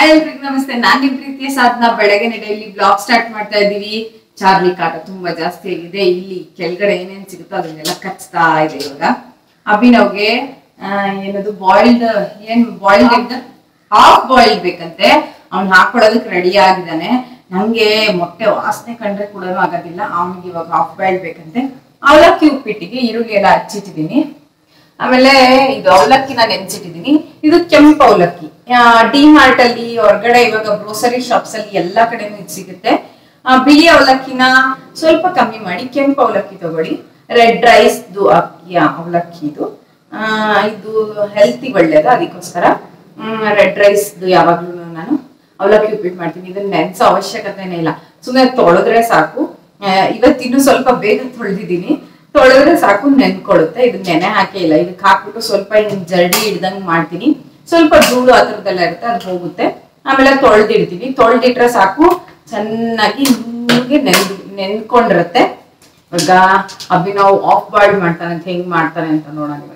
hi ಎಲ್ರಿಗೂ ನಮಸ್ತೆ ನಾನ್ ನಿಮ್ ಪ್ರೀತಿಯ ಸಾಧನ ಬೆಳಗ್ಗೆ ಡೈಲಿ ಬ್ಲಾಗ್ ಸ್ಟಾರ್ಟ್ ಮಾಡ್ತಾ ಇದೀವಿ ಚಾರ್ಲಿ ಕಾಟ ತುಂಬಾ ಜಾಸ್ತಿ ಆಗಿದೆ ಇಲ್ಲಿ ಕೆಳಗಡೆ ಏನೇನ್ ಸಿಗುತ್ತೋ ಅದನ್ನೆಲ್ಲ ಕಚ್ತಾ ಇದೆ ಇವಾಗ ಅಭಿನವ್ಗೆ ಆ, ಏನದು ಬಾಯ್ಲ್ಡ್ ಏನ್ ಬಾಯ್ಲ್ಡ್ ಎಗ್ ಹಾಫ್ ಬಾಯ್ಲ್ಡ್ ಬೇಕಂತೆ ಅವ್ನ್ ಹಾಕೊಳ್ಳೋದಕ್ಕೆ ರೆಡಿ ಆಗಿದ್ದಾನೆ ನಂಗೆ ಮೊಟ್ಟೆ ವಾಸನೆ ಕಂಡ್ರೆ ಕೂಡ ಆಗೋದಿಲ್ಲ ಅವನಿಗೆ ಇವಾಗ ಹಾಫ್ ಬಾಯ್ಲ್ಡ್ ಬೇಕಂತೆ ಅವಲಕ್ಕಿ ಉಪ್ಪಿಟ್ಟಿಗೆ ಈರುಳ್ಳಿ ಎಲ್ಲ ಹಚ್ಚಿಟ್ಟಿದೀನಿ ಆಮೇಲೆ ಇದು ಅವಲಕ್ಕಿನ ನೆನ್ಸಿಟ್ಟಿದೀನಿ ಇದು ಕೆಂಪು ಅವಲಕ್ಕಿ ಡಿ ಮಾರ್ಟ್ ಅಲ್ಲಿ ಹೊರಗಡೆ ಇವಾಗ ಗ್ರೋಸರಿ ಶಾಪ್ಸ್ ಅಲ್ಲಿ ಎಲ್ಲಾ ಕಡೆನೂ ಇದು ಸಿಗುತ್ತೆ ಆ, ಬಿಳಿ ಅವಲಕ್ಕಿನ ಸ್ವಲ್ಪ ಕಮ್ಮಿ ಮಾಡಿ ಕೆಂಪು ಅವಲಕ್ಕಿ ತಗೊಳ್ಳಿ ರೆಡ್ ರೈಸ್ ಅಕ್ಕಿಯ ಅವಲಕ್ಕಿ ಇದು ಆ, ಇದು ಹೆಲ್ತಿ ಒಳ್ಳೇದು ಅದಕ್ಕೋಸ್ಕರ ರೆಡ್ ರೈಸ್ ಯಾವಾಗ್ಲೂ ನಾನು ಅವಲಕ್ಕಿ ಉಪ್ಪಿಟ್ಟು ಮಾಡ್ತೀನಿ ಇದನ್ನ ನೆನ್ಸೋ ಅವಶ್ಯಕತೆನೇ ಇಲ್ಲ ಸುಮ್ಮನೆ ತೊಳೆದ್ರೆ ಸಾಕು ಆ, ಇವತ್ತಿನ್ನು ಸ್ವಲ್ಪ ಬೇಗ ತೊಳೆದಿದ್ದೀನಿ ತೊಳೆದ್ರೆ ಸಾಕು ನೆನ್ಕೊಳ್ಳುತ್ತೆ ಇದನ್ನ ನೆನೆ ಹಾಕೇ ಇಲ್ಲ ಇದಕ್ಕೆ ಹಾಕ್ಬಿಟ್ಟು ಸ್ವಲ್ಪ ಹಿಂಗ್ ಜರಡಿ ಹಿಡ್ದಂಗ್ ಮಾಡ್ತೀನಿ ಸ್ವಲ್ಪ ಧೂಳು ಆ ಥರದ್ದೆಲ್ಲ ಇರುತ್ತೆ ಅದು ಹೋಗುತ್ತೆ ಆಮೇಲೆ ತೊಳೆದಿಡ್ತೀನಿ ತೊಳೆದಿಟ್ರೆ ಸಾಕು ಚೆನ್ನಾಗಿ ಹಿಂಗೆ ನೆನ್ದು ನೆನ್ಕೊಂಡಿರುತ್ತೆ ಇವಾಗ ಅಭಿನವ್ ಆಫ್ ಬಾಯ್ಲ್ಡ್ ಮಾಡ್ತಾನೆ ಅಂತ ಹೆಂಗ್ ಮಾಡ್ತಾನೆ ಅಂತ ನೋಡೋಣ ಇವಾಗ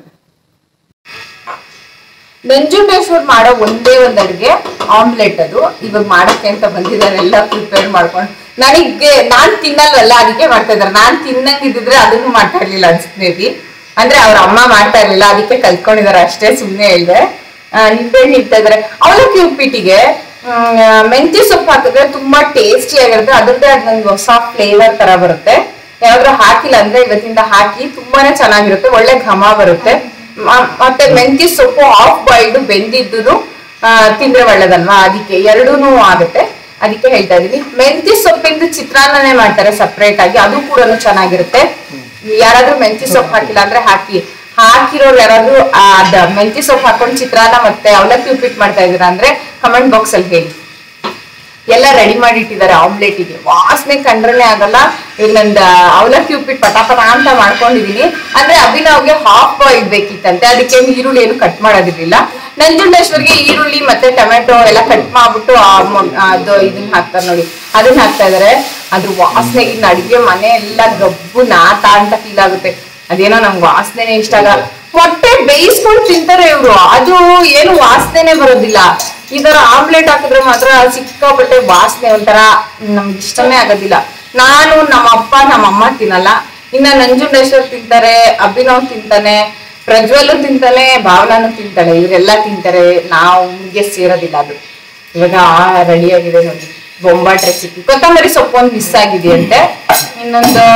ನಂಜುಂಡೇಶ್ವರ್ ಮಾಡೋ ಒಂದೇ ಒಂದ್ ಅಡ್ಗೆ ಆಮ್ಲೆಟ್ ಅದು ಇವಾಗ ಮಾಡಕ್ಕೆ ಅಂತ ಬಂದಿದ್ದಾರೆ ಎಲ್ಲ ಪ್ರಿಪೇರ್ ಮಾಡ್ಕೊಂಡು ನನಗೆ ನಾನ್ ತಿನ್ನಲ್ವಲ್ಲ ಅದಕ್ಕೆ ಮಾಡ್ತಾ ಇದಾರೆ ನಾನ್ ತಿನ್ನಂಗಿದ್ರೆ ಅದನ್ನು ಮಾಡ್ತಾ ಇರ್ಲಿಲ್ಲ ಅನ್ಸುತ್ತೆ ಮೇ ಬಿ ಅಂದ್ರೆ ಅವ್ರ ಅಮ್ಮ ಮಾಡ್ತಾ ಇರ್ಲಿಲ್ಲ ಅದಕ್ಕೆ ಕಲ್ತ್ಕೊಂಡಿದಾರೆ ಅಷ್ಟೇ ಸುಮ್ನೆ ಹೇಳಿದೆ ನಿಂಬೆಹಣ್ಣು ಇಡ್ತಾ ಇದಾರೆ ಅವಲಕ್ಕಿ ಉಪ್ಪಿಟ್ಟಿಗೆ ಮ್, ಮೆಂತ್ಯ ಸೊಪ್ಪು ಹಾಕಿದ್ರೆ ತುಂಬಾ ಟೇಸ್ಟಿ ಆಗಿರುತ್ತೆ ಅದ್ರದ್ದೇ ಆದ ಒಂದು ಹೊಸ ಫ್ಲೇವರ್ ತರ ಬರುತ್ತೆ ಯಾವ್ದಾದ್ರು ಹಾಕಿಲ್ಲ ಅಂದ್ರೆ ಇವತ್ತಿಂದ ಹಾಕಿ ತುಂಬಾನೇ ಚೆನ್ನಾಗಿರುತ್ತೆ ಒಳ್ಳೆ ಘಮ ಬರುತ್ತೆ ಮ- ಮತ್ತೆ ಮೆಂತ್ಯ ಸೊಪ್ಪು ಆಫ್ ಬಾಯ್ಲ್ಡ್ ಬೆಂದಿದ್ದು ತಿಂದ್ರೆ ಒಳ್ಳೇದಲ್ವಾ ಅದಕ್ಕೆ ಎರಡೂನು ಆಗುತ್ತೆ ಅದಕ್ಕೆ ಹೇಳ್ತಾ ಇದೀನಿ ಮೆಂತ್ಯ ಸೊಪ್ಪಿಂದು ಚಿತ್ರಾನ್ನನೇ ಮಾಡ್ತಾರೆ ಸಪ್ರೇಟ್ ಆಗಿ ಅದು ಕೂಡ ಚೆನ್ನಾಗಿರುತ್ತೆ ಯಾರಾದ್ರೂ ಮೆಂತ್ಯ ಸೊಪ್ಪು ಹಾಕಿಲ್ಲ ಅಂದ್ರೆ ಹಾಕಿ ಹಾಕಿರೋರು ಯಾರಾದ್ರೂ ಆ, ಅದ ಮೆಂತ್ಯ ಸೊಪ್ಪು ಹಾಕೊಂಡು ಚಿತ್ರಾನ್ನ ಮತ್ತೆ ಅವಲಕ್ಕಿ ಉಪ್ಪಿಟ್ಟು ಮಾಡ್ತಾ ಇದೀರಾ ಅಂದ್ರೆ ಕಮೆಂಟ್ ಬಾಕ್ಸ್ ಅಲ್ಲಿ ಹೇಳಿ ಎಲ್ಲ ರೆಡಿ ಮಾಡಿ ಇಟ್ಟಿದ್ದಾರೆ ಆಮ್ಲೆಟಿಗೆ ವಾಸನೆ ಕಂಡ್ರೇ ಆಗಲ್ಲ ಈಗ ನಂದು ಅವಲಕ್ಕಿ ಉಪ್ಪಿಟ್ಟು ಪಟಾಪಟ ಅಂತ ಮಾಡ್ಕೊಂಡಿದೀನಿ ಅಂದ್ರೆ ಅಭಿನವ್ಗೆ ಹಾಫ್ ಬಾಯ್ಲ್ ಬೇಕಿತ್ತಂತೆ ಅದಕ್ಕೆ ಈರುಳ್ಳಿ ಏನು ಕಟ್ ಮಾಡೋದಿರ್ಲಿಲ್ಲ ನಂಜುಂಡೇಶ್ವರ್ಗೆ ಈರುಳ್ಳಿ ಮತ್ತೆ ಟೊಮೆಟೊ ಎಲ್ಲ ಕಟ್ ಮಾಡ್ಬಿಟ್ಟು ಆ ಮೊ- ಅದು ಇದನ್ನ ಹಾಕ್ತಾರೆ ನೋಡಿ ಅದನ್ನ ಹಾಕ್ತಾ ಇದಾರೆ ಅದ್ರ ವಾಸನೆಗೆ ಇನ್ನು ಅಡಿಗೆ ಮನೆ ಎಲ್ಲ ಗಬ್ಬು ನಾತ ಅಂತ ಫೀಲ್ ಆಗುತ್ತೆ ಅದೇನೋ ನಂಗೆ ವಾಸನೆನೇ ಇಷ್ಟ ಆಗಲ್ಲ ಮೊಟ್ಟೆ ಬೇಯಿಸ್ಕೊಂಡು ತಿಂತಾರೆ ಇವ್ರು ಅದು ಏನು ವಾಸನೆನೆ ಬರೋದಿಲ್ಲ ಇದರ ಆಮ್ಲೆಟ್ ಹಾಕಿದ್ರೆ ಮಾತ್ರ ಸಿಕ್ಕಾಪಟ್ಟೆ ವಾಸನೆ ಒಂಥರ ನಮ್ಗೆ ಇಷ್ಟನೇ ಆಗೋದಿಲ್ಲ ನಾನು ನಮ್ಮ ಅಪ್ಪ ನಮ್ಮ ಅಮ್ಮ ತಿನ್ನಲ್ಲ ಇನ್ನ ನಂಜುಂಡೇಶ್ವರ್ ತಿಂತಾರೆ ಅಭಿನವ್ ತಿಂತಾನೆ ಪ್ರಜ್ವಲು ತಿಂತಾನೆ ಭಾವನಾನು ತಿಂತಾಳೆ ಇವರೆಲ್ಲ ತಿಂತಾರೆ ನಾವು ನಮ್ಗೆ ಸೇರೋದಿಲ್ಲ ಅದು ಇವಾಗ ರೆಡಿ ಆಗಿದೆ ನೋಡಿ ಬೊಂಬಾಟ್ ರೆಸಿಪಿ ಕೊತ್ತಂಬರಿ ಸೊಪ್ಪು ಒಂದು ಮಿಸ್ ಆಗಿದೆಯಂತೆ ಇನ್ನೊಂದು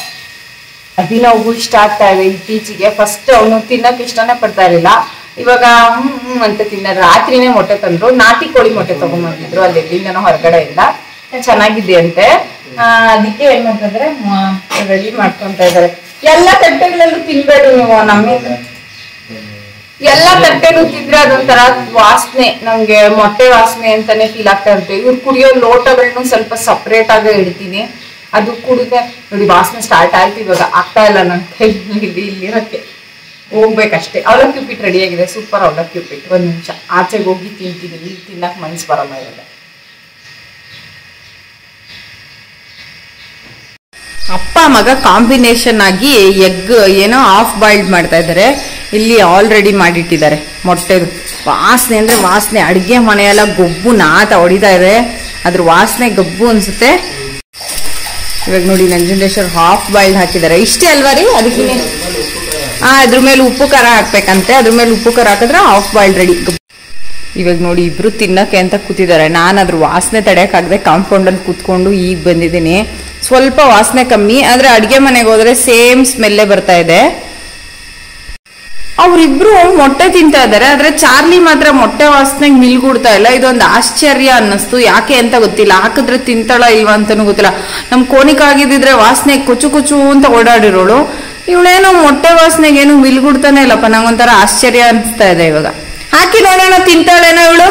ಅಭಿನವ್ಗೂ ಇಷ್ಟ ಆಗ್ತಾ ಇದೆ ಇತ್ತೀಚೆಗೆ ಫಸ್ಟ್ ಅವನು ತಿನ್ನಕ್ ಇಷ್ಟನೇ ಪಡ್ತಾ ಇರಲಿಲ್ಲ ಇವಾಗ ಹ್ಮ್ ಹ್ಮ್ ಅಂತ ತಿನ್ನ ರಾತ್ರಿನೇ ಮೊಟ್ಟೆ ತಂದ್ರು ನಾಟಿ ಕೋಳಿ ಮೊಟ್ಟೆ ತಗೊಂಡ್ಬಂದಿದ್ರು ಅಲ್ಲಿ ಎಲ್ಲಿಂದನೋ ಹೊರಗಡೆ ಇಲ್ಲ ಚೆನ್ನಾಗಿದೆ ಅಂತೆ ಆ, ಅದಕ್ಕೆ ಏನ್ ಮಾಡ್ತಿದ್ರೆ ರೆಡಿ ಮಾಡ್ಕೊಂತ ಇದಾರೆ ಎಲ್ಲ ತಟ್ಟೆಗಳಲ್ಲೂ ತಿನ್ಬೇಡು ನೀವು ನಮ್ಮಿಂದ ಎಲ್ಲ ತಟ್ಟೆನು ತಿಂದ್ರೆ ಅದೊಂಥರ ವಾಸನೆ ನಮ್ಗೆ ಮೊಟ್ಟೆ ವಾಸನೆ ಅಂತಾನೆ ಫೀಲ್ ಆಗ್ತಾ ಇರುತ್ತೆ ಇವ್ರು ಕುಡಿಯೋ ಲೋಟಗಳನ್ನೂ ಸ್ವಲ್ಪ ಸಪ್ರೇಟ್ ಆಗಿ ಇಡ್ತೀನಿ ಅದು ಕುಡಿದ್ರೆ ನೋಡಿ ವಾಸನೆ ಸ್ಟಾರ್ಟ್ ಆಯ್ತು ಇವಾಗ ಆಗ್ತಾ ಇಲ್ಲ ನನ್ ಕೈಲಿ ಇಲ್ಲಿ ಇಲ್ಲಿರಕ್ಕೆ ಹೋಗ್ಬೇಕಷ್ಟೇ ಅವಲಕ್ಕಿ ಉಪ್ಪಿಟ್ಟು ರೆಡಿ ಆಗಿದೆ ಸೂಪರ್ ಅವಲಕ್ಕಿ ಉಪ್ಪಿಟ್ಟು ಒಂದ್ ನಿಮಿಷ ಆಚೆಗೆ ಹೋಗಿ ತಿಂತೀನಿ ಇಲ್ಲಿ ತಿನ್ನಕ್ ಮನ್ಸು ಬರಲ್ಲ ಇವಾಗ ಅಪ್ಪ ಮಗ ಕಾಂಬಿನೇಷನ್ ಆಗಿ ಎಗ್ ಏನೋ ಆಫ್ ಬಾಯ್ಲ್ಡ್ ಮಾಡ್ತಾ ಇದ್ದಾರೆ ಇಲ್ಲಿ ಆಲ್ರೆಡಿ ಮಾಡಿಟ್ಟಿದ್ದಾರೆ ಮೊಟ್ಟೆದು ವಾಸನೆ ಅಂದ್ರೆ ವಾಸನೆ ಅಡಿಗೆ ಮನೆಯೆಲ್ಲ ಗೊಬ್ಬು ನಾತ ಹೊಡಿತಾ ಇದೆ ಅದ್ರ ವಾಸನೆ ಗಬ್ಬು ಅನ್ಸುತ್ತೆ ಇವಾಗ ನೋಡಿ ನಂಜುಂಡೇಶ್ವರ್ ಹಾಫ್ ಬಾಯ್ಲ್ಡ್ ಹಾಕಿದ್ದಾರೆ ಇಷ್ಟೇ ಅಲ್ವಾ ರೀ ಅದಕ್ಕೆ ಹಾ ಅದ್ರ ಮೇಲೆ ಉಪ್ಪು ಖಾರ ಹಾಕ್ಬೇಕಂತೆ ಅದ್ರ ಮೇಲೆ ಉಪ್ಪು ಖಾರ ಹಾಕಿದ್ರೆ ಹಾಫ್ ಬಾಯ್ಲ್ಡ್ ರೆಡಿ ಇವಾಗ ನೋಡಿ ಇಬ್ರು ತಿನ್ನಕ್ಕೆ ಅಂತ ಕೂತಿದ್ದಾರೆ ನಾನು ಅದ್ರ ವಾಸನೆ ತಡೆಯಕ್ಕಾಗದೆ ಕಾಂಪೌಂಡಲ್ಲಿ ಕೂತ್ಕೊಂಡು ಈಗ ಬಂದಿದ್ದೀನಿ ಸ್ವಲ್ಪ ವಾಸನೆ ಕಮ್ಮಿ ಆದ್ರೆ ಅಡಿಗೆ ಮನೆಗೆ ಹೋದ್ರೆ ಸೇಮ್ ಸ್ಮೆಲ್ಲೇ ಬರ್ತಾ ಇದೆ ಅವ್ರಿಬ್ರು ಮೊಟ್ಟೆ ತಿಂತಾ ಇದ್ದಾರೆ ಆದ್ರೆ ಚಾರ್ಲಿ ಮಾತ್ರ ಮೊಟ್ಟೆ ವಾಸನೆಗೆ ನಿಲ್ಗುಡ್ತಾ ಇಲ್ಲ ಇದೊಂದು ಆಶ್ಚರ್ಯ ಅನ್ನಿಸ್ತು ಯಾಕೆ ಅಂತ ಗೊತ್ತಿಲ್ಲ ಹಾಕಿದ್ರೆ ತಿಂತಾಳ ಇಲ್ವಾ ಅಂತಾನು ಗೊತ್ತಿಲ್ಲ ನಮ್ ಕೋನಿಕ್ ಆಗಿದ್ರೆ ವಾಸನೆ ಕುಚು ಕುಚು ಅಂತ ಓಡಾಡಿರೋಳು ಇವಳೇನೋ ಮೊಟ್ಟೆ ವಾಸನೆಗೆ ಏನು ಮಿಲ್ಗುಡ್ತಾನೆ ಇಲ್ಲಪ್ಪ ನಂಗೊಂಥರ ಆಶ್ಚರ್ಯ ಅನಿಸ್ತಾ ಇದೆ ಇವಾಗ ಹಾಕಿ ನೋಡೋಣ ತಿಂತಾಳೇನೋ ಇವಳು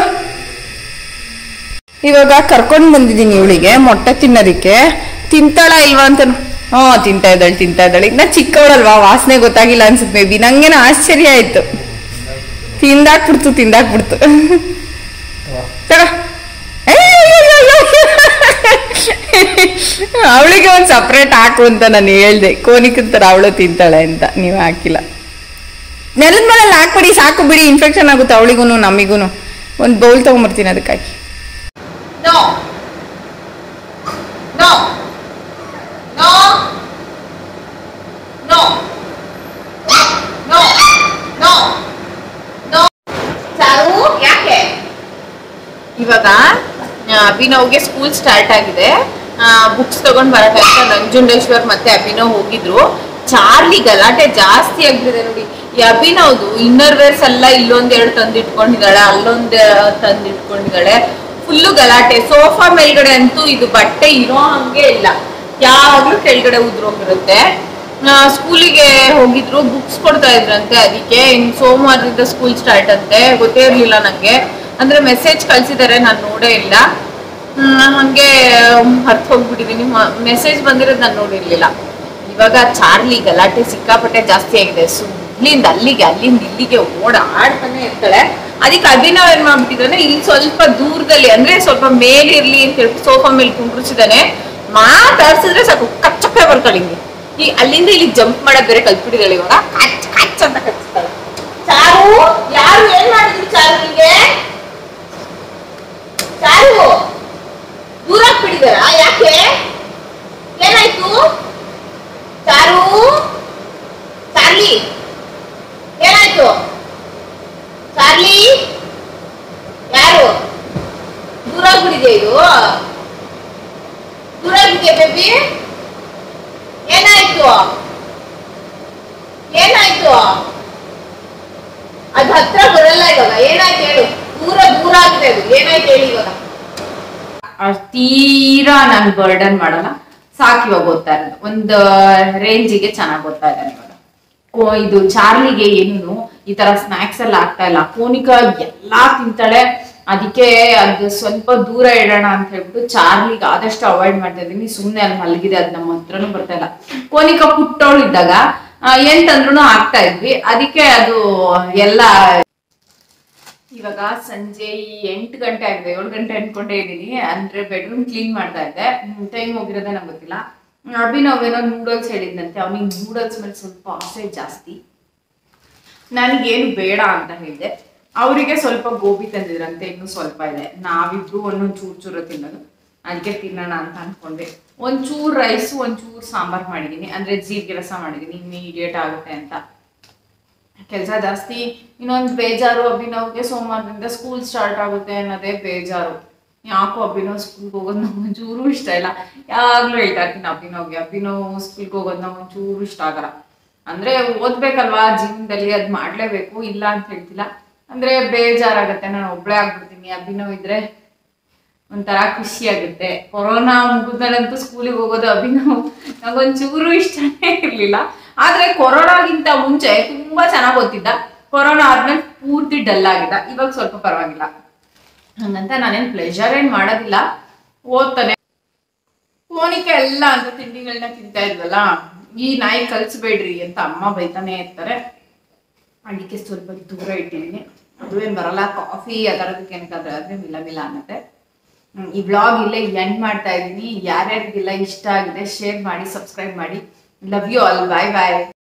ಇವಾಗ ಕರ್ಕೊಂಡ್ ಬಂದಿದ್ದೀನಿ ಇವಳಿಗೆ ಮೊಟ್ಟೆ ತಿನ್ನೋದಿಕ್ಕೆ ತಿಂತಾಳ ಇಲ್ವಾ ಅಂತ ಹ್ಞೂ ತಿಂತಾ ಇದ್ದಾಳೆ ತಿಂತಾ ಇದ್ದಾಳೆ ಇನ್ನ ಚಿಕ್ಕವಳಲ್ವಾ ವಾಸನೆ ಗೊತ್ತಾಗಿಲ್ಲ ಅನ್ಸುತ್ತೆ ಮೇ ಬಿ ನಂಗೇನೋ ಆಶ್ಚರ್ಯ ಆಯ್ತು ತಿಂದಾಕ್ಬಿಡ್ತು ತಿಂದಾಕ್ಬಿಡ್ತು ತಗ ಅವಳಿಗೆ ಒಂದು ಸಪ್ರೇಟ್ ಹಾಕು ಅಂತ ನಾನು ಹೇಳ್ದೆ ಕೋನಿಕಂತರ ಅವಳು ತಿಂತಾಳೆ ಅಂತ ನೀವು ಹಾಕಿಲ್ಲ ನೆಲದ ಮೇಲೆ ಹಾಕ್ಬಿಡಿ ಸಾಕು ಬಿಡಿ ಇನ್ಫೆಕ್ಷನ್ ಆಗುತ್ತೆ ಅವಳಿಗೂ ನಮಿಗೂ ಒಂದು ಬೌಲ್ ತಗೊಂಬರ್ತೀನಿ ಅದಕ್ಕಾಗಿ no no no no no no no Charu ಯಾಕೆ ಇವಾಗ ಆ, ಅಭಿನವ್ಗೆ ಸ್ಕೂಲ್ ಸ್ಟಾರ್ಟ್ ಆಗಿದೆ ಬುಕ್ಸ್ ತಗೊಂಡ್ ಬರಕ್ಕೆ ಅಂತ ನಂಜುಂಡೇಶ್ವರ್ ಮತ್ತೆ ಅಭಿನವ್ ಹೋಗಿದ್ರು ಚಾರ್ಲಿ ಗಲಾಟೆ ಜಾಸ್ತಿ ಆಗ್ಬಿಟ್ಟಿದೆ ನೋಡಿ ಈ ಅಭಿನವ್ದು ಇನ್ನರ್ ವೇರ್ಸ್ ಎಲ್ಲ ಇಲ್ಲೊಂದ್ ಎರಡು ತಂದಿಟ್ಕೊಂಡಿದ್ದಾಳೆ ಅಲ್ಲೊಂದ್ ತಂದಿಟ್ಕೊಂಡಿದ್ದಾಳೆ ಫುಲ್ಲು ಗಲಾಟೆ ಸೋಫಾ ಮೇಲ್ಗಡೆ ಅಂತೂ ಇದು ಬಟ್ಟೆ ಇರೋ ಹಂಗೆ ಇಲ್ಲ ಯಾವಾಗ್ಲೂ ಕೆಳಗಡೆ ಉದ್ರೋಗಿರುತ್ತೆ ಸ್ಕೂಲಿಗೆ ಹೋಗಿದ್ರು ಬುಕ್ಸ್ ಕೊಡ್ತಾ ಇದ್ರಂತೆ ಅದಕ್ಕೆ ಇನ್ ಸೋಮವಾರದಿಂದ ಸ್ಕೂಲ್ ಸ್ಟಾರ್ಟ್ ಅಂತೆ ಗೊತ್ತೇ ಇರ್ಲಿಲ್ಲ ನಂಗೆ ಅಂದ್ರೆ ಮೆಸೇಜ್ ಕಳ್ಸಿದ್ದಾರೆ ನಾನು ನೋಡೇ ಇಲ್ಲ ಹ್ಮ್, ಹಂಗೆ ಹರ್ತ್ ಹೋಗ್ಬಿಟ್ಟಿದೀನಿ ಮೆಸೇಜ್ ಬಂದಿರೋದು ನಾನು ನೋಡಿರ್ಲಿಲ್ಲ ಇವಾಗ ಚಾರ್ಲಿ ಗಲಾಟೆ ಸಿಕ್ಕಾಪಟ್ಟೆ ಜಾಸ್ತಿ ಆಗಿದೆ ಸೊ ಇಲ್ಲಿಂದ ಅಲ್ಲಿಗೆ ಅಲ್ಲಿಂದ ಇಲ್ಲಿಗೆ ಓಡಾಡ್ತಾನೆ ಇರ್ತಾಳೆ ಅದಕ್ಕೆ ಅಭಿನವ್ ಏನ್ ಮಾಡ್ಬಿಟ್ಟಿದ್ದಾನೆ ಇಲ್ಲಿ ಸ್ವಲ್ಪ ದೂರದಲ್ಲಿ ಅಂದ್ರೆ ಸ್ವಲ್ಪ ಮೇಲಿರ್ಲಿ ಅಂತ ಹೇಳಿ ಸೋಫಾ ಮೇಲೆ ಕುಂಡ್ರಿಸಿದಾನೆ ಮಾತಾಡ್ಸಿದ್ರೆ ಸಾಕು ಕಚ್ಚಕ್ಕೆ ಬರ್ತಾಳೆ ಹಿಂಗೆ ಈ ಅಲ್ಲಿಂದ ಇಲ್ಲಿ ಜಂಪ್ ಮಾಡಕ್ ಬೇರೆ ಕಲ್ತ್ಬಿಟ್ಟಿದ್ದಾಳೆ ಇವಾಗ ಕಚ್ ಕಚ್ ಅಂತ ಕಚ್ತಾಳೆ ಚಾರು ಯಾರು ಏನ್ ಮಾಡಿದ್ರು ಚಾರು ನಿಂಗೆ ಚಾರು ದೂರ ಬಿಡಿದಾರ ಯಾಕೆ ಏನಾಯ್ತು ಚಾರು ಚಾರ್ಲಿ ಏನಾಯ್ತು ಚಾರ್ಲಿ ಯಾರು ದೂರ ಬಿಡಿದೆ ಇದು ದೂರ ಬಿಡಿದೆ ಬೇಬಿ ಏನಾಯ್ತು ಏನಾಯ್ತು ಅದು ಹತ್ರ ಬರಲ್ಲ ಇವಾಗ ಏನಾಯ್ತು ಹೇಳು ದೂರ ದೂರ ಆಗಿದೆ ಅದು ಏನಾಯ್ತು ಹೇಳಿ ಇವಾಗ ಅಷ್ಟ್ ತೀರಾ ನಾನು ಬರ್ಡನ್ ಮಾಡಲ್ಲ ಸಾಕು ಇವಾಗ ಓದ್ತಾ ಇರೋದು ಒಂದು ರೇಂಜಿಗೆ ಚೆನ್ನಾಗಿ ಓದ್ತಾ ಇದ್ದಾನೆ ಇವಾಗ ಕೋ- ಇದು ಚಾರ್ಲಿಗೆ ಏನು ಈ ತರ ಸ್ನಾಕ್ಸ್ ಎಲ್ಲ ಆಗ್ತಾ ಇಲ್ಲ ಕೋನಿಕಾ ಎಲ್ಲಾ ತಿಂತಾಳೆ ಅದಕ್ಕೆ ಅದು ಸ್ವಲ್ಪ ದೂರ ಇಡೋಣ ಅಂತ ಹೇಳ್ಬಿಟ್ಟು ಚಾರ್ಲಿಗೆ ಆದಷ್ಟು ಅವಾಯ್ಡ್ ಮಾಡ್ತಾ ಇದೀನಿ ಸುಮ್ನೆ ಅಲ್ಲಿ ಮಲಗಿದೆ ಅದ್ ನಮ್ಮ ಹತ್ರನೂ ಬರ್ತಾ ಇಲ್ಲ ಕೋನಿಕಾ ಪುಟ್ಟವಳು ಇದ್ದಾಗ ಆ, ಏನ್ ತಂದ್ರೂ ಆಗ್ತಾ ಇದ್ವಿ ಅದಕ್ಕೆ ಅದು ಎಲ್ಲ ಇವಾಗ ಸಂಜೆ ಈ ಎಂಟು ಗಂಟೆ ಆಗಿದೆ ಏಳು ಗಂಟೆ ಅನ್ಕೊಂಡೇ ಇದ್ದೀನಿ ಅಂದ್ರೆ ಬೆಡ್ರೂಮ್ ಕ್ಲೀನ್ ಮಾಡ್ತಾ ಇದ್ದೆ ಟೈಮ್ ಹೋಗಿರೋದೇ ನಂಗೆ ಗೊತ್ತಿಲ್ಲ ಅಭಿನವ್ ಏನೋ ನೂಡಲ್ಸ್ ಹೇಳಿದ್ನಂತೆ ಅವನಿಗೆ ನೂಡಲ್ಸ್ ಮೇಲೆ ಸ್ವಲ್ಪ ಆಸೆ ಜಾಸ್ತಿ ನನಗೇನು ಬೇಡ ಅಂತ ಹೇಳಿದೆ ಅವರಿಗೆ ಸ್ವಲ್ಪ ಗೋಬಿ ತಂದಿದ್ರಂತೆ ಇನ್ನು ಸ್ವಲ್ಪ ಇದೆ ನಾವಿಬ್ರು ಒಂದೊಂದು ಚೂರು ಚೂರು ತಿನ್ನೋದು ಅದಕ್ಕೆ ತಿನ್ನೋಣ ಅಂತ ಅನ್ಕೊಂಡೆ ಒಂಚೂರು ರೈಸ್ ಒಂಚೂರು ಸಾಂಬಾರ್ ಮಾಡಿದ್ದೀನಿ ಅಂದ್ರೆ ಜೀರಿಗೆ ರಸ ಮಾಡಿದ್ದೀನಿ ಇಮಿಡಿಯೇಟ್ ಆಗುತ್ತೆ ಅಂತ ಕೆಲಸ ಜಾಸ್ತಿ ಇನ್ನೊಂದು ಬೇಜಾರು ಅಭಿನವ್ಗೆ ಸೋಮವಾರದಿಂದ ಸ್ಕೂಲ್ ಸ್ಟಾರ್ಟ್ ಆಗುತ್ತೆ ಅನ್ನೋದೇ ಬೇಜಾರು ಯಾಕೋ ಅಭಿನವ್ ಸ್ಕೂಲ್ಗೆ ಹೋಗೋದು ನಂಗೆ ಒಂಚೂರು ಇಷ್ಟ ಇಲ್ಲ ಯಾವಾಗ್ಲೂ ಹೇಳ್ತಾ ಇರ್ತೀನಿ ಅಭಿನವ್ಗೆ ಅಭಿನವ್ ಸ್ಕೂಲ್ಗೆ ಹೋಗೋದು ನಂಗೆ ಒಂಚೂರು ಇಷ್ಟ ಆಗಲ್ಲ ಅಂದ್ರೆ ಓದ್ಬೇಕಲ್ವಾ ಜೀವನದಲ್ಲಿ ಅದ್ ಮಾಡ್ಲೇಬೇಕು ಇಲ್ಲ ಅಂತ ಹೇಳ್ತಿಲ್ಲ ಅಂದ್ರೆ ಬೇಜಾರಾಗತ್ತೆ ನಾನು ಒಬ್ಳೆ ಆಗ್ಬಿಡ್ತೀನಿ ಅಭಿನವ್ ಇದ್ರೆ ಒಂಥರ ಖುಷಿ ಆಗುತ್ತೆ ಕೊರೋನಾ ಮುಗಿದಳಂತೂ ಸ್ಕೂಲಿಗೆ ಹೋಗೋದು ಅಭಿನವ್ ನಂಗೊಂಚೂರು ಇಷ್ಟನೇ ಇರ್ಲಿಲ್ಲ ಆದ್ರೆ ಕೊರೋನಾಗಿಂತ ಮುಂಚೆ ತುಂಬಾ ಚೆನ್ನಾಗಿ ಓದ್ತಿದ್ದ ಕೊರೋನಾ ಆದ್ಮೇಲೆ ಪೂರ್ತಿ ಡಲ್ ಆಗಿದ್ದ ಇವಾಗ ಸ್ವಲ್ಪ ಪರವಾಗಿಲ್ಲ ಹಂಗಂತ ನಾನೇನ್ ಪ್ಲೆಜರ್ ಏನ್ ಮಾಡೋದಿಲ್ಲ ಓದ್ತಾನೆ ಕೋನಿಕ ಎಲ್ಲ ಅಂತ ತಿಂಡಿಗಳನ್ನ ತಿಂತಾ ಇದ್ವಲ್ಲ ಈ ನಾಯಿ ಕಲ್ಸ್ಬೇಡ್ರಿ ಅಂತ ಅಮ್ಮ ಬೈತಾನೆ ಇರ್ತಾರೆ ಅದಕ್ಕೆ ಸ್ವಲ್ಪ ದೂರ ಇಟ್ಟಿದ್ದೀನಿ ಅದು ಏನ್ ಬರಲ್ಲ ಕಾಫಿ ಆ ಥರದಕ್ಕೆ ಏನಕ್ಕಾದ್ರೆ ಆದ್ರೆ ಮಿಲ ಮಿಲ ಅನ್ನತ್ತೆ ಹ್ಮ್, ಈ ಬ್ಲಾಗ್ ಇಲ್ಲೇ ಎಂಡ್ ಮಾಡ್ತಾ ಇದ್ದೀನಿ ಯಾರ್ಯಾರಿಗೆಲ್ಲ ಇಷ್ಟ ಆಗಿದೆ ಶೇರ್ ಮಾಡಿ ಸಬ್ಸ್ಕ್ರೈಬ್ ಮಾಡಿ love you all bye bye